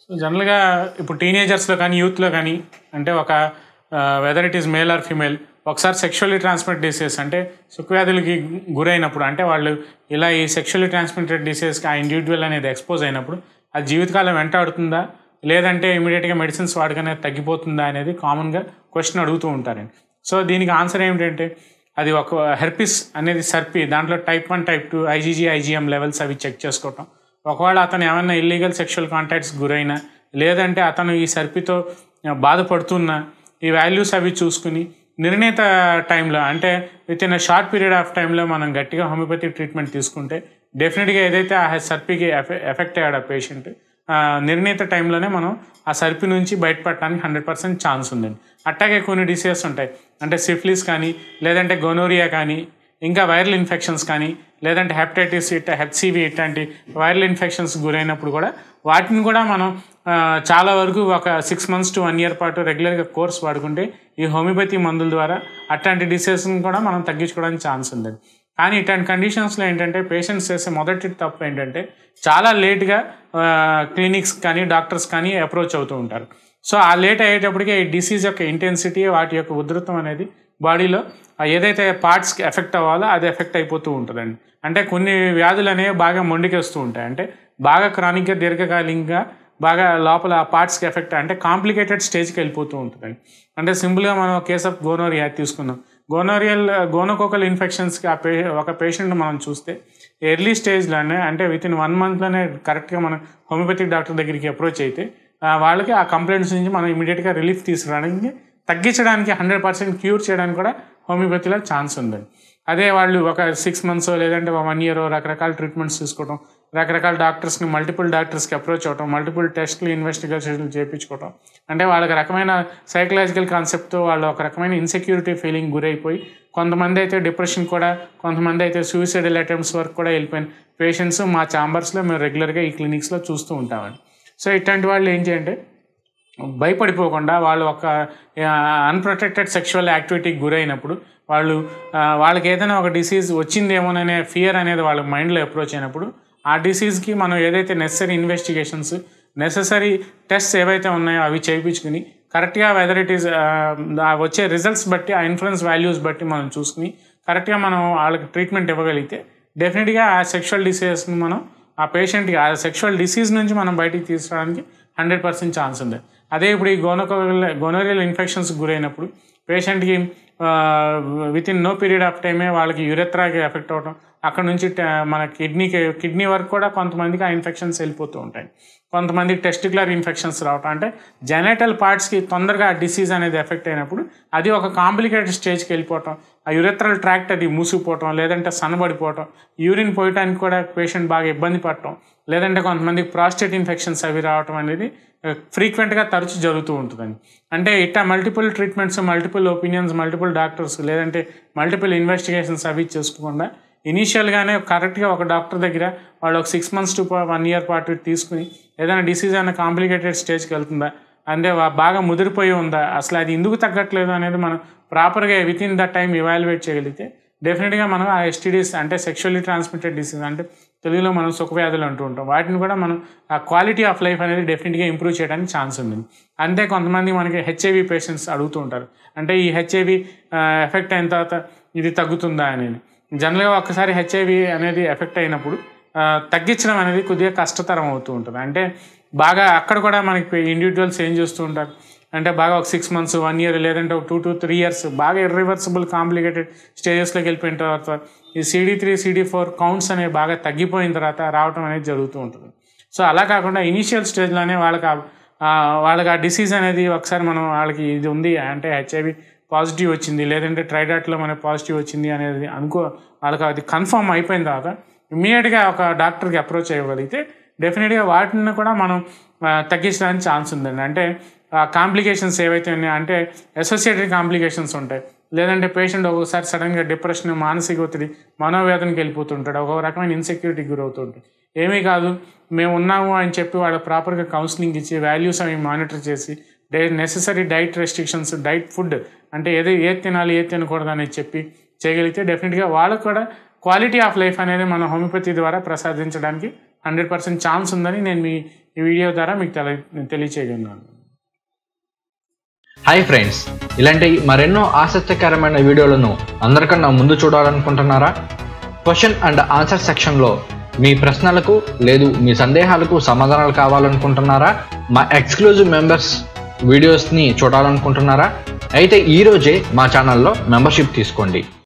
so జనరల్గా ఇప్పుడు టీనేజర్స్లో కానీ యూత్లో కానీ అంటే ఒక whether it is male or female ఒకసారి సెక్షువల్లీ ట్రాన్స్మిట్ డిసీజ్ అంటే సుఖవ్యాధులకి గురైనప్పుడు అంటే వాళ్ళు ఇలా ఈ సెక్షువల్లీ ట్రాన్స్మిటెడ్ డిసీజ్కి ఆ ఇండివిజువల్ అనేది ఎక్స్పోజ్ అయినప్పుడు అది జీవితకాలం వెంటాడుతుందా లేదంటే ఇమీడియట్గా మెడిసిన్స్ వాడకనే తగ్గిపోతుందా అనేది కామన్గా క్వశ్చన్ అడుగుతూ ఉంటారండి సో దీనికి ఆన్సర్ ఏమిటంటే అది ఒక హెర్పిస్ అనేది సర్పి దాంట్లో type one type two IgG IgM levels అవి చెక్ చేసుకోవటం ఒకవేళ అతను ఏమైనా ఇల్లీగల్ సెక్షువల్ కాంటాక్ట్స్ గురైనా లేదంటే అతను ఈ సర్పితో బాధపడుతున్నా ఈ వాల్యూస్ అవి చూసుకుని నిర్ణీత టైంలో అంటే within a short period of టైంలో మనం గట్టిగా హోమియోపతి ట్రీట్మెంట్ తీసుకుంటే డెఫినెట్గా ఏదైతే ఆ సర్పికి ఎఫెక్ట్ అయ్యాడు ఆ పేషెంట్ నిర్ణీత టైంలోనే మనం ఆ సర్పి నుంచి బయటపడటానికి హండ్రెడ్ పర్సెంట్ ఛాన్స్ ఉందండి అట్టాగే కొన్ని డిసీజెస్ ఉంటాయి అంటే సిఫిలిస్ కానీ లేదంటే గొనోరియా కానీ ఇంకా వైరల్ ఇన్ఫెక్షన్స్ కానీ లేదంటే హెపటైటిస్ ఇట్ హెచ్సివి ఇట్లాంటి వైరల్ ఇన్ఫెక్షన్స్ గురైనప్పుడు కూడా వాటిని కూడా మనం ఆ, చాలా వరకు ఒక six months to one year పాటు రెగ్యులర్గా కోర్స్ వాడుకుంటే ఈ హోమియోపతి మందుల ద్వారా అట్లాంటి డిసీజెస్ని కూడా మనం తగ్గించుకోవడానికి ఛాన్స్ ఉందండి కానీ ఇట్లాంటి కండిషన్స్లో ఏంటంటే పేషెంట్స్ చేసే మొదటి తప్పు ఏంటంటే చాలా లేట్గా క్లినిక్స్ కానీ డాక్టర్స్ కానీ అప్రోచ్ అవుతూ ఉంటారు సో ఆ లేట్ అయ్యేటప్పటికి ఈ డిసీజ్ యొక్క ఇంటెన్సిటీ వాటి యొక్క ఉధృతం అనేది బాడీలో ఆ ఏదైతే పార్ట్స్కి ఎఫెక్ట్ అవ్వాలో అది ఎఫెక్ట్ అయిపోతూ ఉంటుందండి అంటే కొన్ని వ్యాధులు అనేవి బాగా మొండికేస్తూ ఉంటాయి అంటే బాగా క్రానిక్గా దీర్ఘకాలికంగా బాగా లోపల ఆ పార్ట్స్కి ఎఫెక్ట్ అంటే కాంప్లికేటెడ్ స్టేజ్కి వెళ్ళిపోతూ ఉంటుందండి అంటే సింపుల్గా మనం కేస్ ఆఫ్ గోనోరియా తీసుకుందాం గోనోరియల్ గోనోకోకల్ ఇన్ఫెక్షన్స్కి ఆ పే ఒక పేషెంట్ మనం చూస్తే ఎర్లీ స్టేజ్లోనే అంటే విత్ ఇన్ వన్ మంత్లోనే కరెక్ట్గా మనం హోమియోపతిక్ డాక్టర్ దగ్గరికి అప్రోచ్ అయితే ఆ, వాళ్ళకి ఆ కంప్లైంట్స్ నుంచి మనం ఇమీడియట్గా రిలీఫ్ తీసుకురావడానికి తగ్గించడానికి హండ్రెడ్ పర్సెంట్ క్యూర్ చేయడానికి కూడా హోమియోపతిలో ఛాన్స్ ఉందండి అదే వాళ్ళు ఒక సిక్స్ మంత్స్ లేదంటే వన్ ఇయర్ రకరకాల ట్రీట్మెంట్స్ తీసుకోవడం రకరకాల డాక్టర్స్ని మల్టిపుల్ డాక్టర్స్కి అప్రోచ్ అవ్వడం మల్టిపుల్ టెస్ట్లు ఇన్వెస్టిగేషన్లు చేయించుకోవడం అంటే వాళ్ళకి రకమైన సైకలాజికల్ కాన్సెప్ట్తో వాళ్ళు ఒక రకమైన ఇన్సెక్యూరిటీ ఫీలింగ్ గురైపోయి కొంతమంది అయితే డిప్రెషన్ కూడా కొంతమంది అయితే సూసైడల్ అటెంప్ట్స్ వరకు కూడా వెళ్ళిపోయిన పేషెంట్స్ మా ఛాంబర్స్లో మేము రెగ్యులర్గా ఈ క్లినిక్స్లో చూస్తూ ఉంటామండి సో ఇట్లాంటి వాళ్ళు ఏం చేయంటే భయపడిపోకుండా వాళ్ళు ఒక అన్ప్రొటెక్టెడ్ సెక్షువల్ యాక్టివిటీకి గురైనప్పుడు వాళ్ళు ఆ, వాళ్ళకి ఏదైనా ఒక డిసీజ్ వచ్చిందేమోననే ఫియర్ అనేది వాళ్ళ మైండ్లో అప్రోచ్ అయినప్పుడు ఆ డిసీజ్కి మనం ఏదైతే నెసరీ ఇన్వెస్టిగేషన్స్ నెససరీ టెస్ట్స్ ఏవైతే ఉన్నాయో అవి చేయించుకుని కరెక్ట్గా వెదర్ ఇట్ ఈస్ వచ్చే రిజల్ట్స్ బట్టి ఆ ఇన్ఫ్లుయెన్స్ వాల్యూస్ బట్టి మనం చూసుకుని కరెక్ట్గా మనం వాళ్ళకి ట్రీట్మెంట్ ఇవ్వగలిగితే డెఫినెట్గా ఆ సెక్షువల్ డిసీజెస్ని మనం ఆ పేషెంట్కి ఆ సెక్షువల్ డిసీజ్ నుంచి మనం బయటికి తీసుకురావడానికి హండ్రెడ్ పర్సెంట్ ఛాన్స్ ఉంది అదే ఇప్పుడు ఈ గోనోకోరియల్ గోనోరియల్ ఇన్ఫెక్షన్స్ గురైనప్పుడు పేషెంట్కి within no period of టైమే వాళ్ళకి యురెత్రాకి ఎఫెక్ట్ అవ్వడం అక్కడ నుంచి ట- మన కిడ్నీకి కిడ్నీ వరకు కూడా కొంతమందికి ఆ ఇన్ఫెక్షన్స్ వెళ్ళిపోతూ ఉంటాయి కొంతమంది టెస్టికులర్ ఇన్ఫెక్షన్స్ రావటం అంటే జెనైటల్ పార్ట్స్కి తొందరగా ఆ డిసీజ్ అనేది ఎఫెక్ట్ అయినప్పుడు అది ఒక కాంప్లికేటెడ్ స్టేజ్కి వెళ్ళిపోవటం ఆ యురెత్రల్ ట్రాక్ట్ అది మూసుకుపోవటం లేదంటే సన్నబడిపోవటం యూరిన్ పోయటానికి కూడా పేషెంట్ బాగా ఇబ్బంది పడటం లేదంటే కొంతమందికి ప్రాస్టేట్ ఇన్ఫెక్షన్స్ అవి రావటం అనేది ఫ్రీక్వెంట్గా తరచు జరుగుతూ ఉంటుందండి అంటే ఇట్లా multiple treatments multiple opinions multiple doctors లేదంటే మల్టిపుల్ ఇన్వెస్టిగేషన్స్ అవి చేసుకోకుండా ఇనీషియల్గానే కరెక్ట్గా ఒక డాక్టర్ దగ్గర వాళ్ళు ఒక six months to one year పాటు తీసుకుని ఏదైనా డిసీజ్ అయినా కాంప్లికేటెడ్ స్టేజ్కి వెళ్తుందా అంటే వా- బాగా ముదిరిపోయి ఉందా అసలు అది ఎందుకు తగ్గట్లేదు అనేది మనం ప్రాపర్గా within the time evaluate చేయగలిగితే డెఫినెట్గా మనం ఆ ఎస్టీడీస్ అంటే సెక్షువల్లీ ట్రాన్స్మిటెడ్ డిసీజ్ అంటే తెలుగులో మనం సుఖవ్యాధులు అంటూ ఉంటాం వాటిని కూడా మనం ఆ క్వాలిటీ ఆఫ్ లైఫ్ అనేది డెఫినెట్గా ఇంప్రూవ్ చేయడానికి ఛాన్స్ ఉంది అంతే కొంతమంది మనకి హెచ్ఐవి పేషెంట్స్ అడుగుతూ ఉంటారు అంటే ఈ హెచ్ఐవి ఎఫెక్ట్ అయిన తర్వాత ఇది తగ్గుతుందా అనేది జనరల్గా ఒక్కసారి హెచ్ఐవి అనేది ఎఫెక్ట్ అయినప్పుడు ఆ, తగ్గించడం అనేది కొద్దిగా కష్టతరం అవుతూ ఉంటుంది అంటే బాగా అక్కడ కూడా మనకి ఇండివిజువల్స్ ఏం చేస్తూ ఉంటారు అంటే బాగా ఒక సిక్స్ మంత్స్ వన్ ఇయర్ లేదంటే ఒక టూ టు త్రీ ఇయర్స్ బాగా ఇర్రివర్సిబుల్ కాంప్లికేటెడ్ స్టేజెస్లోకి వెళ్ళిపోయిన తర్వాత ఈ CD three CD four counts అనేవి బాగా తగ్గిపోయిన తర్వాత రావటం అనేది జరుగుతూ ఉంటుంది సో అలా కాకుండా ఇనీషియల్ స్టేజ్లోనే వాళ్ళకి ఆ- ఆ వాళ్ళకి ఆ డిసీజ్ అనేది ఒకసారి మనం వాళ్ళకి ఇది ఉంది అంటే హెచ్ఐవి పాజిటివ్ వచ్చింది లేదంటే ట్రైడాట్లో మనకి పాజిటివ్ వచ్చింది అనేది అనుకో వాళ్ళకి అది కన్ఫర్మ్ అయిపోయిన తర్వాత ఇమ్మీడియట్గా ఒక డాక్టర్కి అప్రోచ్ అయ్యగలిగితే డెఫినెట్గా వాటిని కూడా మనం ఆ, తగ్గించడానికి ఛాన్స్ ఉందండి అంటే కాంప్లికేషన్స్ ఏవైతే ఉన్నాయో అంటే అసోసియేటెడ్ కాంప్లికేషన్స్ ఉంటాయి లేదంటే పేషెంట్ ఒక్కొక్కసారి సడన్గా డిప్రెషన్ మానసిక ఒత్తిడి మనోవేదనకి వెళ్ళిపోతుంటాడు ఒక రకమైన ఇన్సెక్యూరిటీకి గురవుతుంటాడు ఏమీ కాదు మేము ఉన్నాము అని చెప్పి వాళ్ళ ప్రాపర్గా కౌన్సిలింగ్ ఇచ్చి వాల్యూస్ అవి మానిటర్ చేసి the necessary diet restrictions diet food అంటే ఏది ఏది తినాలి ఏది తినకూడదు అనేది చెప్పి చేయగలిగితే డెఫినెట్గా వాళ్ళకు కూడా క్వాలిటీ ఆఫ్ లైఫ్ అనేది మన హోమియోపతి ద్వారా ప్రసాదించడానికి హండ్రెడ్ పర్సెంట్ ఛాన్స్ ఉందని నేను మీ ఈ వీడియో ద్వారా మీకు తెలి తెలియచేయగలను హాయ్ ఫ్రెండ్స్ ఇలాంటి మరెన్నో ఆసక్తికరమైన వీడియోలను అందరికన్నా ముందు చూడాలనుకుంటున్నారా క్వశ్చన్ అండ్ ఆన్సర్ సెక్షన్లో మీ ప్రశ్నలకు లేదు మీ సందేహాలకు సమాధానాలు కావాలనుకుంటున్నారా మా ఎక్స్క్లూజివ్ మెంబర్స్ వీడియోస్ని చూడాలనుకుంటున్నారా అయితే ఈరోజే మా ఛానల్లో మెంబర్షిప్ తీసుకోండి